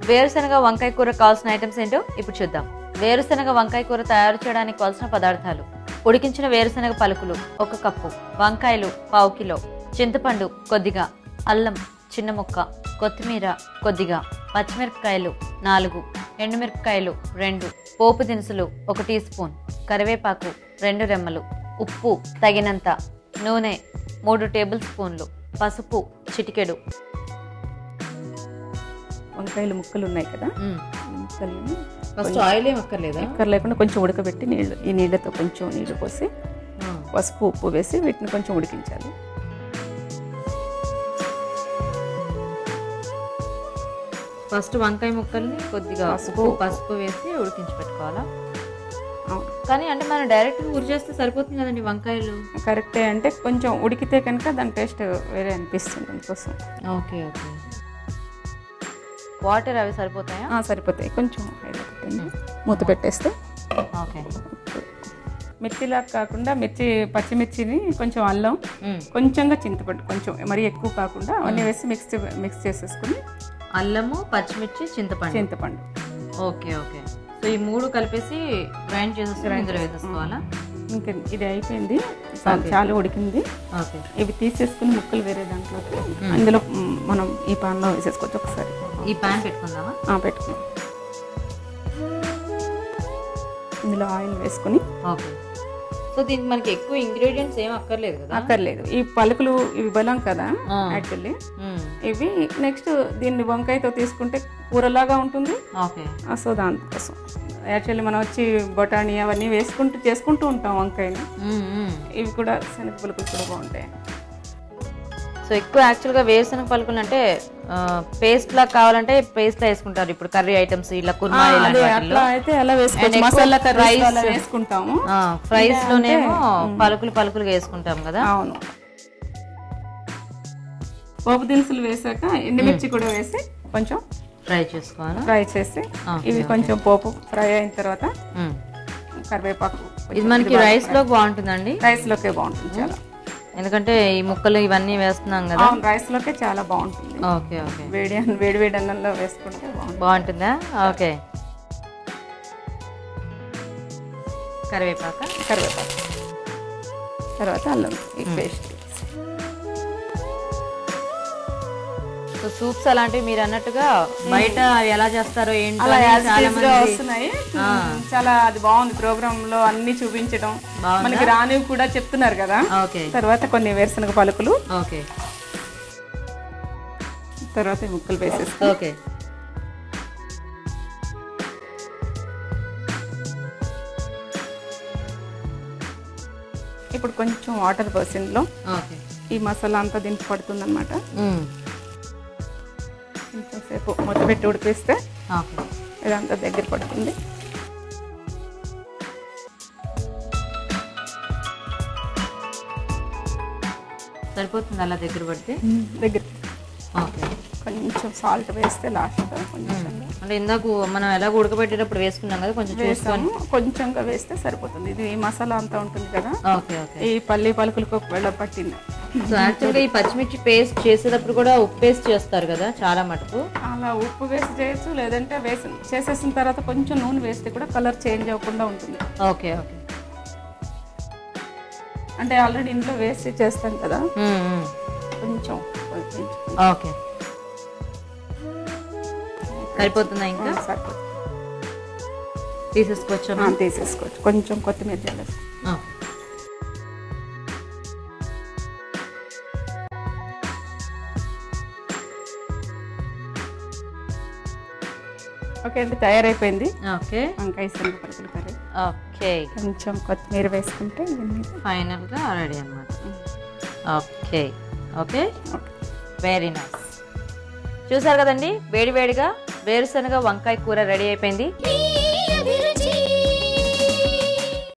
వేరుశనగ వంకాయ కూర కావాల్సిన ఐటమ్స్ ఏంటో ఇప్పుడు చూద్దాం వేరుశనగ వంకాయ కూర తయారు చేయడానికి కావాల్సిన పదార్థాలు ఉడికించిన వేరుశనగ పలుకులు ఒక కప్పు వంకాయలు పావు కిలో చింతపండు కొద్దిగా అల్లం చిన్న ముక్క కొత్తిమీర కొద్దిగా పచ్చిమిరపకాయలు నాలుగు ఎండుమిరపకాయలు రెండు పోపు దినుసులు ఒక టీ స్పూన్ కరివేపాకు రెండు రెమ్మలు ఉప్పు తగినంత నూనె మూడు టేబుల్ స్పూన్లు పసుపు చిటికెడు వంకాయలు ముక్కలు ఉన్నాయి కదా మ్మ్. ఈ ముక్కల్ని ఫస్ట్ ఆయిల్ ఏం అక్కర్లేదా ఎక్కర్ లేకుండా కొంచెం ఉడకబెట్టి నీళ్ళు ఈ నీళ్ళతో కొంచెం నీళ్ళు పోసి పసుపు ఉప్పు వేసి వీటిని కొంచెం ఉడికించాలి ఫస్ట్ వంకాయ ముక్కల్ని కొద్దిగా పసుపు. ఉప్పు పసుపు వేసి ఉడికించి పెట్టుకోవాలా అవును కానీ అంటే మనం డైరెక్ట్ ఉరి చేస్తే సరిపోతుంది కదండి వంకాయలు కరెక్టే అంటే కొంచెం ఉడికితే కనుక దాని టేస్ట్ వేరే అనిపిస్తుంది అందుకోసం ఓకే ఓకే వాటర్ అవి సరిపోతాయా ఆ, సరిపోతాయి కొంచెం ఆయిల్ పెట్టండి మూత పెట్టేస్తే ఓకే మిర్చిలా కాకుండా మిర్చి పచ్చిమిర్చిని కొంచెం అల్లం మ్మ్. కొంచెంగా చింతపండు కొంచెం మరీ ఎక్కువ కాకుండా అవన్నీ వేసి మిక్స్ మిక్స్ చేసేసుకుని అల్లము పచ్చిమిర్చి చింతపండు చింతపండు ఓకే ఓకే సో ఈ మూడు కలిపేసి గ్రైండ్ చేసేసి ఇందులో వేసేసుకోవాలా ఇంకా ఇది అయిపోయింది చా- చాలా ఉడికింది ఓకే ఇవి తీసేసుకుని ముక్కలు వేరే దాంట్లోకి అందులో మ్, మనం ఈ పాన్లో వేసేసుకోవచ్చు ఒకసారి ఈ ప్యాన్ పెట్టుకుందామా ఆ, పెట్టుకుని ఇందులో ఆయిల్ వేసుకుని ఓకే సో దీనికి మనకి ఎక్కువ ఇంగ్రీడియంట్స్ ఏం అక్కర్లేదు కదా అక్కర్లేదు ఈ పలుకులు ఇవి బలం కదా ఆ. యాక్చువల్లీ మ్మ్. ఇవి నెక్స్ట్ దీన్ని వంకాయతో తీసుకుంటే కూరలాగా ఉంటుంది ఓకే ఆ, సో దానికోసం యాక్చువల్లీ మనం వచ్చి బొటానీ అవన్నీ వేసుకుంటూ చేసుకుంటూ ఉంటాం వంకాయని మ్మ్, మ్మ్. ఇవి కూడా శనగ పలుకులు కూడా బాగుంటాయి సో ఎక్కువ యాక్చువల్గా వేరుశనగ పలుకులు అంటే పేస్ట్ లా కావాలంటే పేస్ట్ లా వేసుకుంటారు ఇప్పుడు కర్రీ ఐటమ్స్ ఇలా కుర్మా అదే ఇలాంటి వాటిల్లో అట్లా అయితే అలా వేసుకోవచ్చు ఎక్కువ మసాలా కర్రీస్ fries- అలా వేసుకుంటాము ఫ్రైస్ లోనేమో పలుకులు పలుకులుగా వేసుకుంటాం కదా అవును పోపు దినుసులు వేసాక ఎండుమిర్చి కూడా వేసి కొంచెం ఫ్రై చేసుకోవాలా ఫ్రై చేసి Okay, ఇవి కొంచెం పోపు ఫ్రై అయిన తర్వాత మ్మ్. కరివేపాకు ఇది మనకి రైస్ లో బాగుంటుందండి రైస్ లోకే బాగుంటుంది చాలా ఎందుకంటే ఈ ముక్కలు ఇవన్నీ వేస్తున్నాం కదా అవును రైస్ లోకే చాలా బాగుంటుంది ఓకే ఓకే వేడి అన్నం- వేడి వేడి అన్నంలో వేసుకుంటే బాగుంటుంది బాగుంటుందా ఓకే కరివేపాక కరివేపాకు తర్వాత అల్లం ఈ పేస్ట్ సో సూప్స్ అలాంటివి మీరు అన్నట్టుగా బయట అవి ఎలా చేస్తారో ఏంటో అలా అని యాజ్ చాలా టీజ్ గా మంది వస్తున్నాయి చాలా అది బాగుంది ప్రోగ్రామ్ లో అన్ని చూపించడం బాగుందా? మనకి రానివి కూడా చెప్తున్నారు కదా ఓకే తర్వాత కొన్ని వేరుశనగ పలుకులు ఓకే తర్వాత ఈ ముక్కలు వేసేసి ఓకే ఇప్పుడు కొంచెం వాటర్ పోసి ఇందులో ఓకే ఈ మసాలా అంతా దీనికి పడుతుంది అనమాట మ్మ్. కొంచెం సేపు మూత పెట్టి ఉడికిస్తే ఓకే ఇదంతా దగ్గర పడుతుంది సరిపోతుంది అలా దగ్గర పడితే దగ్గర ఓకే కొంచెం సాల్ట్ వేస్తే లాస్ట్ కొంచెం అంటే ఇందాక మనం ఎలా ఉడకబెట్టేటప్పుడు వేసుకున్నాం కదా కొంచెం చూసుకొని వేస్తాము కొంచెంగా వేస్తే సరిపోతుంది ఇది ఈ మసాలా అంతా ఉంటుంది కదా ఓకే ఓకే ఈ పల్లి పలుకులకు వెళ్ళ పట్టింది సో యాక్చువల్గా ఈ పచ్చిమిర్చి పేస్ట్ చేసేటప్పుడు కూడా ఉప్పు పేస్ట్ చేస్తారు కదా చాలా మటుకు అలా ఉప్పు వేసి చేయొచ్చు లేదంటే వేసి చేసేసిన తర్వాత కొంచెం నూనె వేస్తే కూడా కలర్ చేంజ్ అవ్వకుండా ఉంటుంది ఓకే ఓకే అంటే ఆల్రెడీ ఇంట్లో వేసి చేస్తాం కదా మ్మ్, మ్మ్. కొంచెం కొంచెం ఓకే సరిపోతుందా ఇంకా సరిపోతుంది తీసేసుకోవచ్చా ఆ, తీసేసుకోవచ్చు కొంచెం కొత్తిమీర చల్లేసి ఆ. ఓకే అండి తయారైపోయింది ఓకే వంకాయ శనగ పలుకులు కర్రీ ఓకే కొంచెం కొత్తిమీర వేసుకుంటే దీని మీద ఫైనల్గా రెడీ అనమాట ఓకే ఓకే వెరీ నైస్ చూసారు కదండి వేడివేడిగా వేరుశనగ వంకాయ కూర రెడీ అయిపోయింది